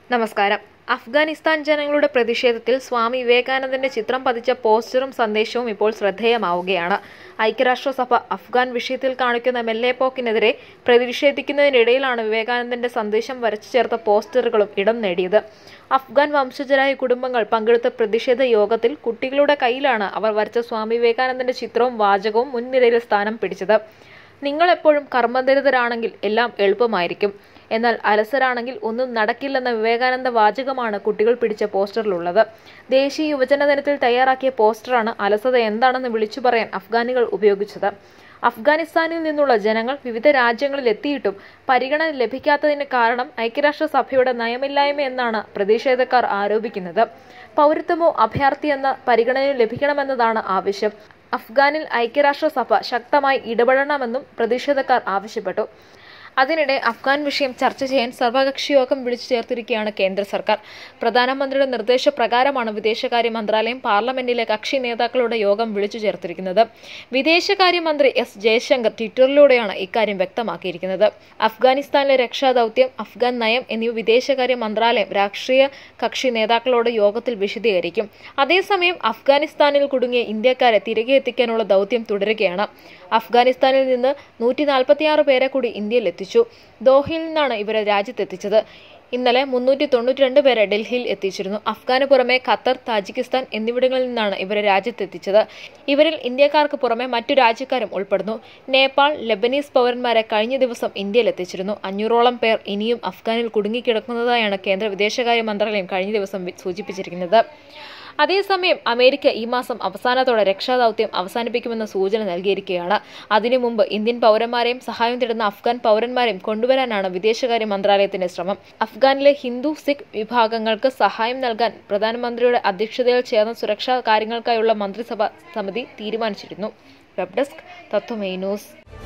നമസ്കാരം അഫ്ഗാനിസ്ഥാൻ ജനങ്ങളുടെ പ്രതിഷേധത്തിൽ സ്വാമി വിവേകാനന്ദന്റെ ചിത്രം പതിച്ച പോസ്റ്ററും സന്ദേശവും ഇപ്പോൾ ശ്രദ്ധേയമാവുകയാണ് ഐക്യരാഷ്ട്രസഭ അഫ്ഗാൻ വിഷയത്തിൽ കാണിക്കുന്ന മെല്ലേപ്പോക്കിനെതിരെ പ്രതിഷേധിക്കുന്നതിനിടയിലാണ് വിവേകാനന്ദന്റെ സന്ദേശം വരച്ചു ചേർത്ത പോസ്റ്ററുകളും ഇടം നേടിയത് അഫ്ഗാൻ വംശജരായ കുടുംബങ്ങൾ പങ്കെടുത്ത പ്രതിഷേധ യോഗത്തിൽ കുട്ടികളുടെ കയ്യിലാണ് അവർ വരച്ച സ്വാമി വിവേകാനന്ദന്റെ ചിത്രവും വാചകവും മുൻനിരയിൽ സ്ഥാനം പിടിച്ചത് നിങ്ങൾ എപ്പോഴും കർമ്മനിരതരാണെങ്കിൽ എല്ലാം എളുപ്പമായിരിക്കും എന്നാൽ അലസരാണെങ്കിൽ ഒന്നും നടക്കില്ലെന്ന വിവേകാനന്ദ വാചകമാണ് കുട്ടികൾ പിടിച്ച പോസ്റ്ററിലുള്ളത് ദേശീയ യുവജന ദിനത്തിൽ തയ്യാറാക്കിയ പോസ്റ്ററാണ് അലസത എന്താണെന്ന് വിളിച്ചു പറയാൻ അഫ്ഗാനികൾ ഉപയോഗിച്ചത് അഫ്ഗാനിസ്ഥാനിൽ നിന്നുള്ള ജനങ്ങൾ വിവിധ രാജ്യങ്ങളിൽ എത്തിയിട്ടും പരിഗണന ലഭിക്കാത്തതിന് കാരണം ഐക്യരാഷ്ട്രസഭയുടെ നയമില്ലായ്മ എന്നാണ് പ്രതിഷേധക്കാർ ആരോപിക്കുന്നത് പൗരത്വമോ അഭയാർത്ഥി എന്ന പരിഗണനയോ ലഭിക്കണമെന്നതാണ് ആവശ്യം അഫ്ഗാനിൽ ഐക്യരാഷ്ട്രസഭ ശക്തമായി ഇടപെടണമെന്നും പ്രതിഷേധക്കാർ ആവശ്യപ്പെട്ടു അതിനിടെ അഫ്ഗാൻ വിഷയം ചർച്ച ചെയ്യാൻ സർവകക്ഷി യോഗം വിളിച്ചു ചേർത്തിരിക്കുകയാണ് കേന്ദ്ര സർക്കാർ പ്രധാനമന്ത്രിയുടെ നിർദ്ദേശപ്രകാരമാണ് വിദേശകാര്യ മന്ത്രാലയം പാർലമെന്റിലെ കക്ഷി നേതാക്കളുടെ യോഗം വിളിച്ചു ചേർത്തിരിക്കുന്നത് വിദേശകാര്യമന്ത്രി എസ് ജയശങ്കർ ട്വിറ്ററിലൂടെയാണ് ഇക്കാര്യം വ്യക്തമാക്കിയിരിക്കുന്നത് അഫ്ഗാനിസ്ഥാനിലെ രക്ഷാദൌത്യം അഫ്ഗാൻ നയം എന്നിവ വിദേശകാര്യ മന്ത്രാലയം രാഷ്ട്രീയ കക്ഷി നേതാക്കളോട് യോഗത്തിൽ വിശദീകരിക്കും അതേസമയം അഫ്ഗാനിസ്ഥാനിൽ കുടുങ്ങിയ ഇന്ത്യക്കാരെ തിരികെ എത്തിക്കാനുള്ള ദൌത്യം തുടരുകയാണ് അഫ്ഗാനിസ്ഥാനിൽ നിന്ന് നൂറ്റി നാൽപ്പത്തിയാറ് പേരെ കൂടി ഇന്ത്യയിൽ എത്തിച്ചു ദോഹയിൽ നിന്നാണ് ഇവരെ രാജ്യത്തെത്തിച്ചത് ഇന്നലെ മുന്നൂറ്റി തൊണ്ണൂറ്റി രണ്ട് പേരെ ഡൽഹിയിൽ എത്തിച്ചിരുന്നു അഫ്ഗാന് പുറമെ ഖത്തർ താജിക്കിസ്ഥാൻ എന്നിവിടങ്ങളിൽ നിന്നാണ് ഇവരെ രാജ്യത്തെത്തിച്ചത് ഇവരിൽ ഇന്ത്യക്കാർക്ക് പുറമെ മറ്റു രാജ്യക്കാരും ഉൾപ്പെടുന്നു നേപ്പാൾ ലെബനീസ് പൗരന്മാരെ കഴിഞ്ഞ ദിവസം ഇന്ത്യയിൽ എത്തിച്ചിരുന്നു അഞ്ഞൂറോളം പേർ ഇനിയും അഫ്ഗാനിൽ കുടുങ്ങിക്കിടക്കുന്നതായാണ് കേന്ദ്ര വിദേശകാര്യ മന്ത്രാലയം കഴിഞ്ഞ ദിവസം സൂചിപ്പിച്ചിരിക്കുന്നത് അതേസമയം അമേരിക്ക ഈ മാസം അവസാനത്തോടെ രക്ഷാദൌത്യം അവസാനിപ്പിക്കുമെന്ന സൂചന നൽകിയിരിക്കുകയാണ് അതിനു മുമ്പ് ഇന്ത്യൻ പൗരന്മാരെയും സഹായം തേടുന്ന അഫ്ഗാൻ പൗരന്മാരെയും കൊണ്ടുവരാനാണ് വിദേശകാര്യ മന്ത്രാലയത്തിന്റെ ശ്രമം അഫ്ഗാനിലെ ഹിന്ദു സിഖ് വിഭാഗങ്ങൾക്ക് സഹായം നൽകാൻ പ്രധാനമന്ത്രിയുടെ അധ്യക്ഷതയിൽ ചേർന്ന സുരക്ഷാ കാര്യങ്ങൾക്കായുള്ള മന്ത്രിസഭാ സമിതി തീരുമാനിച്ചിരുന്നു വെബ് ഡെസ്ക് തത്വമേ ന്യൂസ്